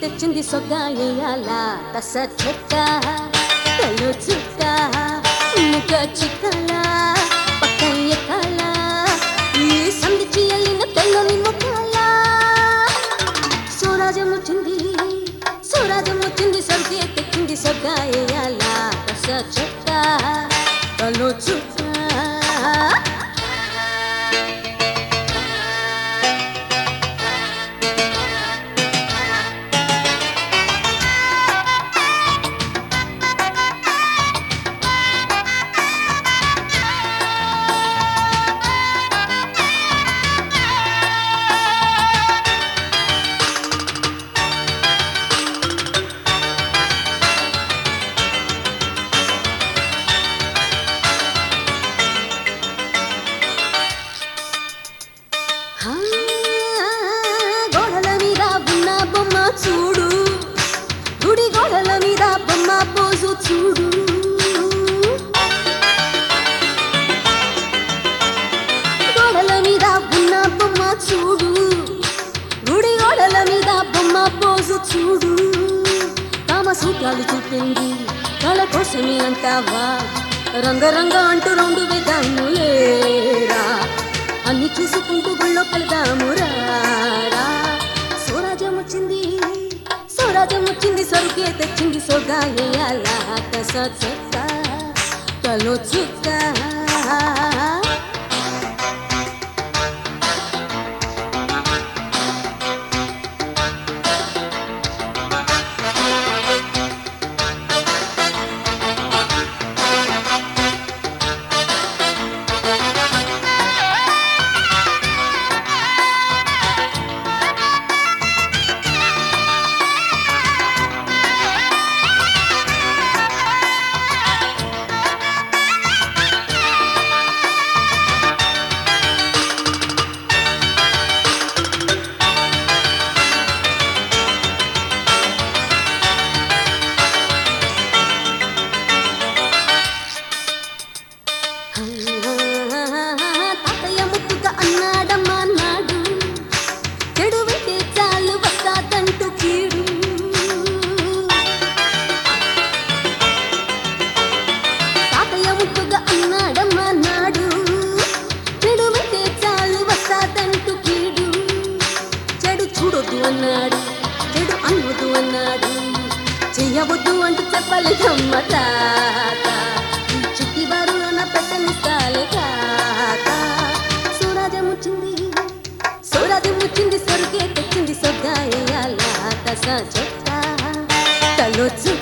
తెచ్చింది సొగ్గాయాల తస చెక్క కళ్ళు చుక్క ముఖ చిక్కల పక్క ఎక్కల ఈ సందిచి అయిన తెల్లని ముఖాల స్వరాజ్యం వచ్చింది స్వరాజ్యం వచ్చింది సరికే తెచ్చింది సొగ్గాయాల తస చెక్క కళ్ళు చుక్క ఆ, గోడల మీద ఉన్న బొమ్మ చూడు గుడి గోడల మీద బొమ్మ పోజు చూడు గోడల మీద ఉన్న బొమ్మ చూడు గుడి గోడల మీద బొమ్మ పోజు చూడు కామసూత్రాలు చూపింది కళ కోసమే అంటావా రంగరంగ అంటూ రెండు వేదాము లేరా అన్ని చూసుకుంటూ గుళ్ళో కలదాము రారా స్వరాజ్యం వచ్చింది స్వరాజ్యం వచ్చింది సరుకే తెచ్చింది సొగాయాల కస చెక్క కలో చుక్క తాతయ్య ముద్దుగా అన్నాడమ్మా నాడు చెడు వింటే చాలు వస్తాదంటూ కీడు తాతయ్య ముద్దుగా అన్నాడమ్మా నాడు చెడు వింటే చాలు వస్తాదంటూ కీడు చెడు చూడొద్దు అన్నాడు చెడు అనవద్దు అన్నాడు చెయ్యవద్దు అంటూ చెప్పలేదమ్మ తాత ఈ చిట్టి బారున పెట్టనిస్తాలే తాత స్వరాజ్యం వచ్చింది స్వరాజ్యం వచ్చింది సరుకే తెచ్చింది సొగ్గాయాల తస చెక్క తలొచ్చు